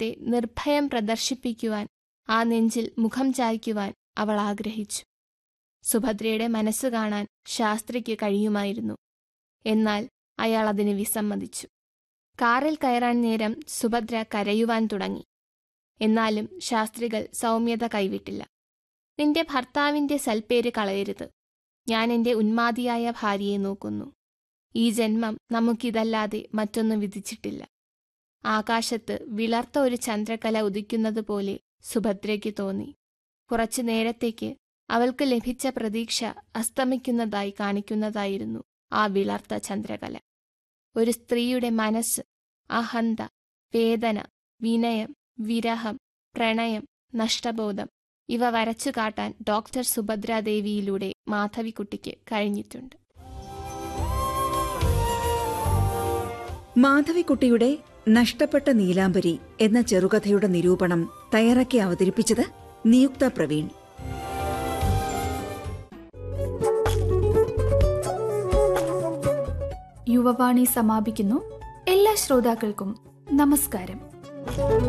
സ്നേഹത്തെ നിർഭയം പ്രദർശിപ്പിക്കുവാൻ ആ നെഞ്ചിൽ മുഖം ചായ്ക്കുവാൻ അവൾ ആഗ്രഹിച്ചു സുഭദ്രയുടെ മനസ്സ് കാണാൻ ശാസ്ത്രിക്ക് കഴിയുമായിരുന്നു എന്നാൽ അയാൾ അതിന് വിസമ്മതിച്ചു കാറിൽ കയറാൻ നേരം സുഭദ്ര കരയുവാൻ തുടങ്ങി എന്നാലും ശാസ്ത്രികൾ സൗമ്യത കൈവിട്ടില്ല നിന്റെ ഭർത്താവിന്റെ സൽപ്പേര് കളയരുത് ഞാൻ എന്റെ ഉന്മാതിയായ ഭാര്യയെ നോക്കുന്നു ഈ ജന്മം നമുക്കിതല്ലാതെ മറ്റൊന്നും വിധിച്ചിട്ടില്ല ആകാശത്ത് വിളർത്ത ഒരു ചന്ദ്രകല ഉദിക്കുന്നത് പോലെ സുഭദ്രയ്ക്ക് തോന്നി കുറച്ചു നേരത്തേക്ക് അവൾക്ക് ലഭിച്ച പ്രതീക്ഷ അസ്തമിക്കുന്നതായി കാണിക്കുന്നതായിരുന്നു ആ വിളർത്ത ചന്ദ്രകല ഒരു സ്ത്രീയുടെ മനസ്സ് അഹന്ത വേദന വിനയം വിരഹം പ്രണയം നഷ്ടബോധം ഇവ വരച്ചു കാട്ടാൻ ഡോക്ടർ സുഭദ്രാദേവിയിലൂടെ മാധവിക്കുട്ടിക്ക് കഴിഞ്ഞിട്ടുണ്ട് മാധവിക്കുട്ടിയുടെ നഷ്ടപ്പെട്ട നീലാംബരി എന്ന ചെറുകഥയുടെ നിരൂപണം തയ്യാറാക്കി അവതരിപ്പിച്ചത് നിയുക്ത പ്രവീൺ യുവവാണി സമാപിക്കുന്നു എല്ലാ ശ്രോതാക്കൾക്കും നമസ്കാരം